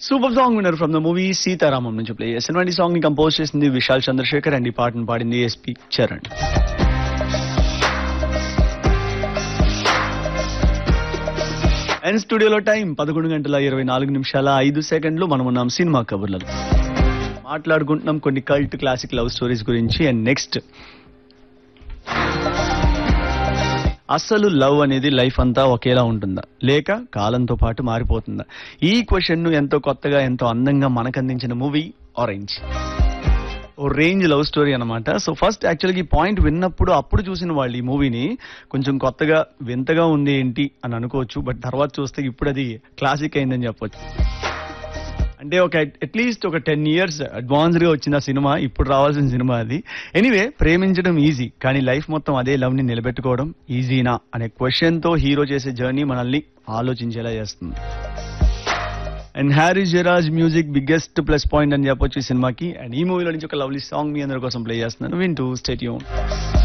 super song winner from the movie Sita Ramam నుంచి play చేసిన ఈ సాంగ్ ని కంపోజ్ చేసింది విశాల్ చంద్రశేఖర్ అండ్ ఈ పాటను పాడింది ఎస్పి చరణ్ అండ్ స్టూడియోలో టైం పదకొండు గంటల ఇరవై నాలుగు నిమిషాల ఐదు సెకండ్లు మనం ఉన్నాం సినిమా కబుర్లలో మాట్లాడుకుంటున్నాం కొన్ని కల్ట్ క్లాసిక్ లవ్ స్టోరీస్ గురించి అండ్ నెక్స్ట్ అసలు లవ్ అనేది లైఫ్ అంతా ఒకేలా ఉంటుందా లేక కాలంతో పాటు మారిపోతుందా ఈ క్వశ్చన్ ను ఎంతో కొత్తగా ఎంతో అందంగా మనకు అందించిన మూవీ ఆరెంజ్ ఓ రేంజ్ లవ్ స్టోరీ అనమాట సో ఫస్ట్ యాక్చువల్గా ఈ పాయింట్ విన్నప్పుడు అప్పుడు చూసిన వాళ్ళు ఈ మూవీని కొంచెం కొత్తగా వింతగా ఉంది ఏంటి అని అనుకోవచ్చు బట్ తర్వాత చూస్తే ఇప్పుడు అది క్లాసిక్ అయిందని చెప్పొచ్చు అంటే ఒక అట్లీస్ట్ ఒక టెన్ ఇయర్స్ అడ్వాన్స్డ్ గా వచ్చిన సినిమా ఇప్పుడు రావాల్సిన సినిమా అది ఎనీవే ప్రేమించడం ఈజీ కానీ లైఫ్ మొత్తం అదే లవ్ ని నిలబెట్టుకోవడం ఈజీనా అనే క్వశ్చన్ తో హీరో చేసే జర్నీ మనల్ని ఆలోచించేలా చేస్తుంది and Harris Jayaraj music biggest plus point అని చెప్పొచ్చు ఈ సినిమాకి అండ్ ఈ మూవీలో నుంచి ఒక లవ్లీ సాంగ్ మీ అందరి కోసం ప్లే చేస్తున్నాను వింటూ స్టేట్యూన్